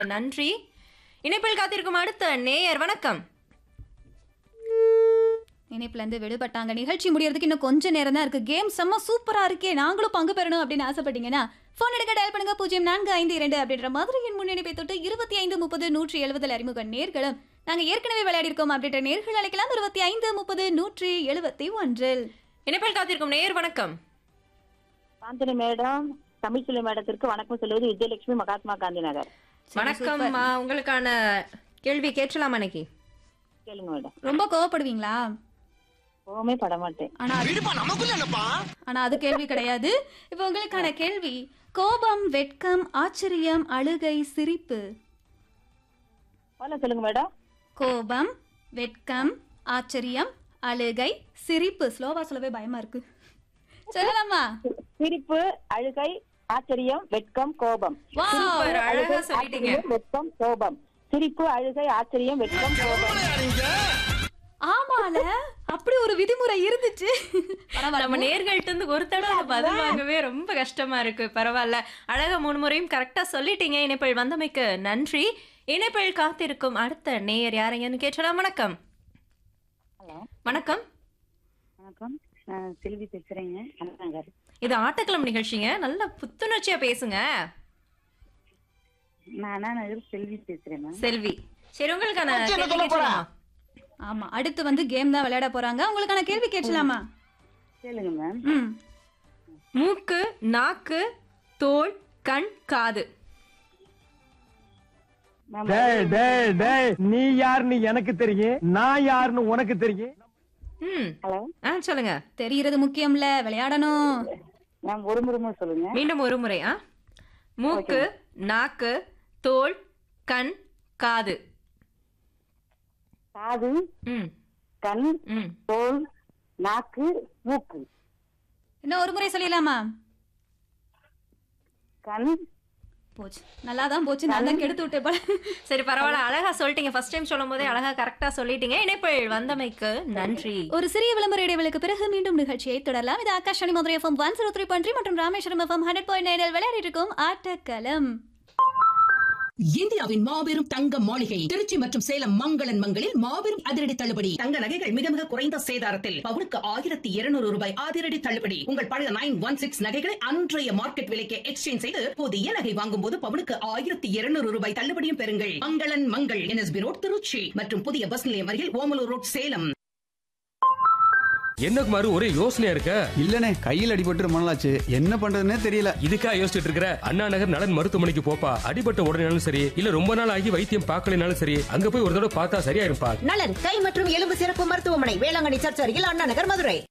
நன்றி இணைப்பில் காத்திருக்கும் அடுத்த நேயர் வணக்கம் இணைப்புல இருந்து விடுபட்டாங்க நிகழ்ச்சி முடியறதுக்கு இன்னும் கொஞ்ச நேரம் தான் இருக்கு கேம் செம்ம சூப்பரா இருக்கே நாங்களும் பங்கு பெறணும் அப்படின்னு ஆசைப்பட்டீங்கன்னா போன் எடுக்க டயல் பண்ணுங்க பூஜ்ஜியம் நான்கு ஐந்து இரண்டு அப்படின்ற மதுரையின் முன்னணிப்பை தொட்டு இருபத்தி ஐந்து முப்பது நூற்றி எழுபதில் அறிமுக நேர்களும் நாங்க ஏற்கனவே விளையாடி இருக்கோம் அப்படின்ற நேர்கள் அழைக்கலாம் இருபத்தி ஐந்து முப்பது நூற்றி எழுபத்தி ஒன்றில் இணைப்பில் காத்திருக்கும் நேயர் வணக்கம் சாந்தினி மேடம் தமிழ்ச்செல்வி மேடத்திற்கு வணக்கம் சொல்வது விஜயலட்சுமி மகாத்மா காந்தி நகர் வணக்கம் மா, உங்களுக்கான கேள்வி கேட்கலாம் அன்னைக்கு கேளுங்க மேடம் ரொம்ப கோவப்படுவீங்களா கோவமே பட மாட்டேன் ஆனா ஆனா அது கேள்வி கிடையாது இப்போ உங்களுக்கான கேள்வி கோபம் வெட்கம் ஆச்சரியம் அழுகை சிரிப்பு போல சொல்லுங்க மேடம் கோபம் வெட்கம் ஆச்சரியம் அழுகை சிரிப்பு ஸ்லோவா சொல்லவே பயமா இருக்கு சொல்லலாமா சிரிப்பு அழுகை ஆச்சரியம் வெட்கம் கோபம் Wow. சூப்பர் அழகா சொல்லிட்டீங்க ஆச்சரியம், வெட்கம் கோபம் சிரிப்பு அழுகை ஆச்சரியம் வெட்கம் கோபம் ஆமால அப்படி ஒரு விதிமுறை இருந்துச்சு நம்ம பரவாயில்ல நேர்கள்ட்ட இருந்து ஒரு தடவை அதை பதில் வாங்கவே ரொம்ப கஷ்டமா இருக்கு பரவாயில்ல அழகா மூணு முறையும் கரெக்டா சொல்லிட்டீங்க இணைப்பில் வந்தமைக்கு நன்றி இணைப்பில் காத்திருக்கும் அடுத்த நேயர் யாரைங்கன்னு கேட்டலாம் வணக்கம் ஹலோ வணக்கம் வணக்கம் நான் செல்வி பேசுறேங்க அண்ணாநகர் இது ஆட்டக்கிழமை நிகழ்ச்சிங்க நல்ல புத்துணர்ச்சியா பேசுங்க நான் அண்ணாநகர் செல்வி பேசுறேன் மேம் செல்வி சரி உங்களுக்கான கேள்வி கேட்கலாமா? ஆமா அடுத்து வந்து கேம் தான் விளையாட போறாங்க உங்களுக்கான கேள்வி கேட்கலாமா கேளுங்க மேம் ம் மூக்கு நாக்கு தோல் கண் காது மேம் டேய் டேய் டேய் நீ யாருன்னு எனக்கு தெரியும் நான் யாருன்னு உனக்கு தெரியும் ம் ஹலோ ஆ சொல்லுங்க தெரியறது முக்கியம்ல விளையாடணும் மேம் ஒரு முறை சொல்லுங்க மீண்டும் ஒரு முறை ஆ மூக்கு நாக்கு தோல் கண் காது காது ம் கண் ம் தோல் நாக்கு மூக்கு இன்னும் ஒரு முறை சொல்லிடலாமா கண் போச்சு நல்லா தான் போச்சு நான் தான் கெடுத்து விட்டேன் போல சரி பரவாயில்ல அழகா சொல்லிட்டீங்க ஃபர்ஸ்ட் டைம் சொல்லும் போதே அழகா கரெக்டா சொல்லிட்டீங்க இணைப்பில் வந்தமைக்கு நன்றி ஒரு சிறிய விளம்பர இடைவெளிக்கு பிறகு மீண்டும் நிகழ்ச்சியை தொடரலாம் இது Akash Madurai FM one zero three மற்றும் ராமேஸ்வரம் எஃப்எம் ஹண்ட்ரட் பாயிண்ட் நைனில் விளையாடிட்டு இருக்கும் ஆட்டக்களம் இந்தியாவின் மாபெரும் தங்க மாளிகை திருச்சி மற்றும் சேலம் மங்களன் மங்களில் மாபெரும் அதிரடி தள்ளுபடி தங்க நகைகள் மிக மிக குறைந்த சேதாரத்தில் பவுனுக்கு ஆயிரத்தி இருநூறு ரூபாய் அதிரடி தள்ளுபடி உங்கள் பழைய நைன் ஒன் சிக்ஸ் நகைகளை அன்றைய மார்க்கெட் விலைக்கு எக்ஸ்சேஞ்ச் செய்து புதிய நகை வாங்கும் போது பவுனுக்கு ஆயிரத்தி இருநூறு ரூபாய் தள்ளுபடியும் பெறுங்கள் மங்களன் மங்கள் என்எஸ்பி ரோட் திருச்சி மற்றும் புதிய பஸ் நிலையம் அருகில் ஓமலூர் ரோட் சேலம் என்ன குமாரு ஒரே யோசனையா இருக்க இல்லனே கையில் அடிபட்டு ரொம்ப நாளாச்சு என்ன பண்றதுன்னே தெரியல இதுக்கா யோசிச்சுட்டு இருக்கிற அண்ணா நகர் நலன் மருத்துவமனைக்கு போப்பா அடிபட்ட உடனேனாலும் சரி இல்ல ரொம்ப நாள் ஆகி வைத்தியம் பார்க்கலனாலும் சரி அங்க போய் ஒரு தடவை பார்த்தா சரியா இருப்பா நலன் கை மற்றும் எலும்பு சிறப்பு மருத்துவமனை வேளாங்கண்ணி சர்ச் அருகில் அண்ணா நகர் மதுரை